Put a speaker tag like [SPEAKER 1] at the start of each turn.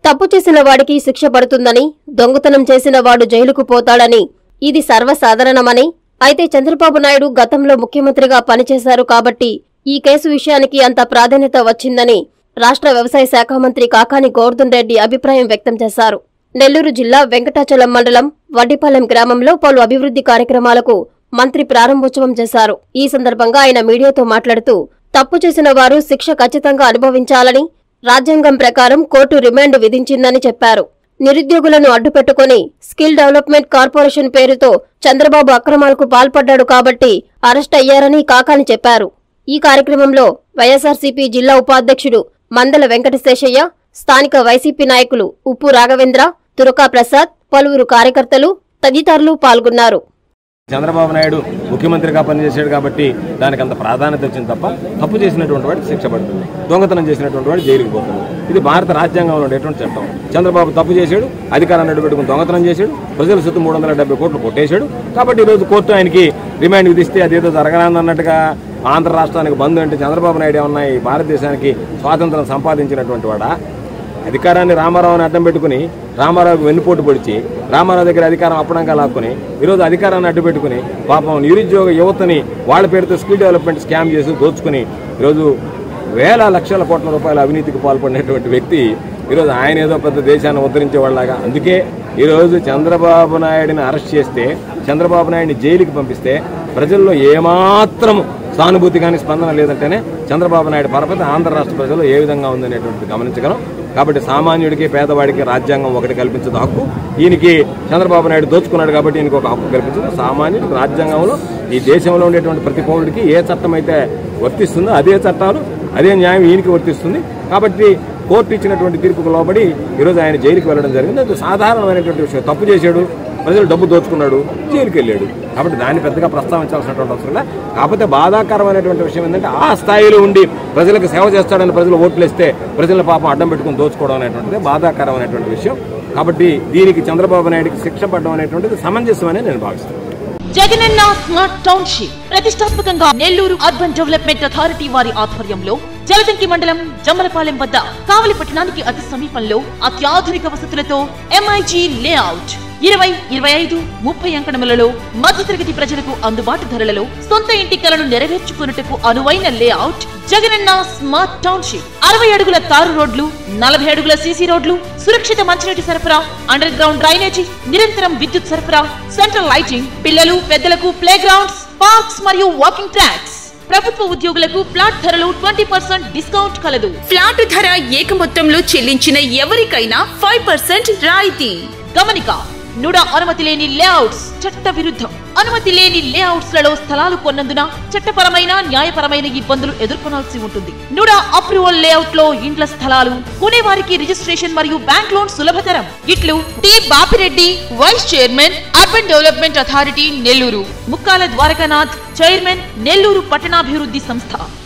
[SPEAKER 1] తప్పు చేసిన వాడికి శిక్ష పడుతుందని దొంగతనం చేసిన వాడు జైలుకు పోతాడని ఇది సర్వసాధారణమని అయితే చంద్రబాబు నాయుడు గతంలో ముఖ్యమంత్రిగా పనిచేశారు కాబట్టి ఈ కేసు విషయానికి అంత ప్రాధాన్యత వచ్చిందని రాష్ట్ర వ్యవసాయ శాఖ మంత్రి కాకాని గోవర్ధన్ రెడ్డి అభిప్రాయం వ్యక్తం చేశారు నెల్లూరు జిల్లా వెంకటాచలం మండలం వడ్డిపాలెం గ్రామంలో పలు అభివృద్ధి కార్యక్రమాలకు మంత్రి ప్రారంభోత్సవం చేశారు ఈ సందర్భంగా ఆయన మీడియాతో మాట్లాడుతూ తప్పు చేసిన వారు శిక్ష ఖచ్చితంగా అనుభవించాలని రాజ్యాంగం ప్రకారం కోర్టు రిమాండ్ విధించిందని చెప్పారు నిరుద్యోగులను అడ్డుపెట్టుకుని స్కిల్ డెవలప్మెంట్ కార్పొరేషన్ పేరుతో చంద్రబాబు అక్రమాలకు పాల్పడ్డాడు కాబట్టి అరెస్ట్ అయ్యారని కాకాని చెప్పారు ఈ కార్యక్రమంలో వైఎస్ఆర్సీపీ జిల్లా ఉపాధ్యక్షుడు మందల వెంకటశేషయ్య స్థానిక వైసీపీ నాయకులు ఉప్పు రాఘవేంద్ర తురకా ప్రసాద్ పలువురు కార్యకర్తలు తదితరులు పాల్గొన్నారు
[SPEAKER 2] చంద్రబాబు నాయుడు ముఖ్యమంత్రిగా పనిచేశాడు కాబట్టి దానికి అంత ప్రాధాన్యత వచ్చింది తప్ప తప్పు చేసినటువంటి వాడికి శిక్ష పడుతుంది దొంగతనం చేసినటువంటి వాడు జైలుకి పోతాడు ఇది భారత రాజ్యాంగంలో ఉండేటువంటి చట్టం చంద్రబాబు తప్పు చేశాడు అధికారాన్ని అడ్డు పెట్టుకుని దొంగతనం చేశాడు ప్రజల సొత్తు మూడు వందల డెబ్బై కోట్లు కొట్టేశాడు కాబట్టి ఈరోజు కోర్టు ఆయనకి రిమాండ్ విధిస్తే అదేదో జరగరాదన్నట్టుగా ఆంధ్ర రాష్ట్రానికి బంధు అంటే చంద్రబాబు నాయుడు ఏమన్నా ఈ భారతదేశానికి స్వాతంత్రం సంపాదించినటువంటి వాడా అధికారాన్ని రామారావుని అడ్డం పెట్టుకుని రామారావుకి వెన్నుపోటు పొడిచి రామారావు దగ్గర అధికారం అప్పడంగా లాక్కుని ఈరోజు అధికారాన్ని అడ్డు పెట్టుకుని పాపం నిరుద్యోగ యువతని వాళ్ళ పేరుతో స్కిల్ డెవలప్మెంట్ స్కామ్ చేసి దోచుకుని ఈరోజు వేల లక్షల కోట్ల రూపాయల అవినీతికి పాల్పడినటువంటి వ్యక్తి ఈరోజు ఆయన ఏదో పెద్ద దేశాన్ని ఉద్ధరించే వాళ్ళగా అందుకే ఈరోజు చంద్రబాబు నాయుడిని అరెస్ట్ చేస్తే చంద్రబాబు నాయుడిని జైలుకి పంపిస్తే ప్రజల్లో ఏమాత్రం సానుభూతి కానీ స్పందన లేదంటేనే చంద్రబాబు నాయుడు పరపతి ఆంధ్ర రాష్ట్ర ప్రజలు ఏ విధంగా ఉందనేటువంటిది గమనించగలం కాబట్టి సామాన్యుడికి పేదవాడికి రాజ్యాంగం ఒకటి కల్పించదు హక్కు ఈయనకి చంద్రబాబు నాయుడు దోచుకున్నాడు కాబట్టి ఈయనకి ఒక హక్కు కల్పించదు సామాన్యుడికి రాజ్యాంగంలో ఈ దేశంలో ఉండేటువంటి ప్రతి పౌరుడికి ఏ చట్టం అయితే వర్తిస్తుందో అదే చట్టాలు అదే న్యాయం ఈయనకి వర్తిస్తుంది కాబట్టి కోర్టు ఇచ్చినటువంటి తీర్పుకు లోబడి ఈరోజు ఆయన జైలుకి వెళ్ళడం జరిగింది అది సాధారణమైనటువంటి విషయం తప్పు చేశాడు ప్రజలు డబ్బు దోచుకున్నాడు జైలుకి వెళ్ళాడు కాబట్టి దాన్ని పెద్దగా ప్రస్తావించాల్సినటువంటి అవసరం లేదు కాకపోతే బాధాకరమైనటువంటి విషయం ఏంటంటే ఆ స్థాయిలో ఉండి ప్రజలకు సేవ చేస్తాడని ప్రజలు ఓట్లు వేస్తే ప్రజల పాపం అడ్డం పెట్టుకుని దోచుకోవడం అనేటువంటిది బాధాకరమైనటువంటి విషయం కాబట్టి దీనికి చంద్రబాబు నాయుడికి శిక్ష పడడం అనేటువంటిది సమంజసమని నేను భావిస్తాను
[SPEAKER 3] జగనన్న స్మార్ట్ టౌన్షిప్ ప్రతిష్టాత్మకంగా నెల్లూరు అర్బన్ డెవలప్మెంట్ అథారిటీ వారి ఆధ్వర్యంలో జలదంకి మండలం జమ్మలపాలెం వద్ద కావలి పట్టణానికి అతి సమీపంలో అత్యాధునిక వసతులతో ఎంఐజీ లేఅవుట్ ఇరవై ఇరవై ఐదు ముప్పై అంకణములలో మధ్యతరగతి ప్రజలకు అందుబాటు ధరలలో సొంత ఇంటి కలను నెరవేర్చుకున్నట్టుకు అనువైన లేఅవుట్ జగనన్న స్మార్ట్ టౌన్షిప్ అరవై అడుగుల తారు రోడ్లు నలభై అడుగుల సీసీ రోడ్లు సురక్షిత మంచినీటి సరఫరా అండర్ గ్రౌండ్ డ్రైనేజీ నిరంతరం విద్యుత్ సరఫరా సెంట్రల్ లైటింగ్ పిల్లలు పెద్దలకు ప్లే గ్రౌండ్స్ పార్క్స్ మరియు వాకింగ్ ట్రాక్స్ ప్రభుత్వ ఉద్యోగులకు ఫ్లాట్ ధరలు ట్వంటీ పర్సెంట్ డిస్కౌంట్ కలదు
[SPEAKER 4] ఫ్లాట్ ధర ఏక మొత్తంలో చెల్లించిన ఎవరికైనా ఫైవ్ పర్సెంట్ రాయితీ
[SPEAKER 3] గమనిక నుడ అనుమతి లేని లేఅవుట్స్ చట్ట విరుద్ధం అనుమతి లేని లేఅవుట్స్ లలో స్థలాలు కొన్నందున చట్టపరమైన న్యాయపరమైన ఇబ్బందులు ఎదుర్కొనాల్సి ఉంటుంది నుడ అప్రూవల్ లేఅవుట్ లో ఇండ్ల స్థలాలు కొనేవారికి రిజిస్ట్రేషన్ మరియు బ్యాంక్ లోన్ సులభతరం ఇట్లు T Bapireddy vice chairman urban development authority Nellore Mukkala Dwarakanath chairman Nellore పట్టణాభివృద్ధి సంస్థ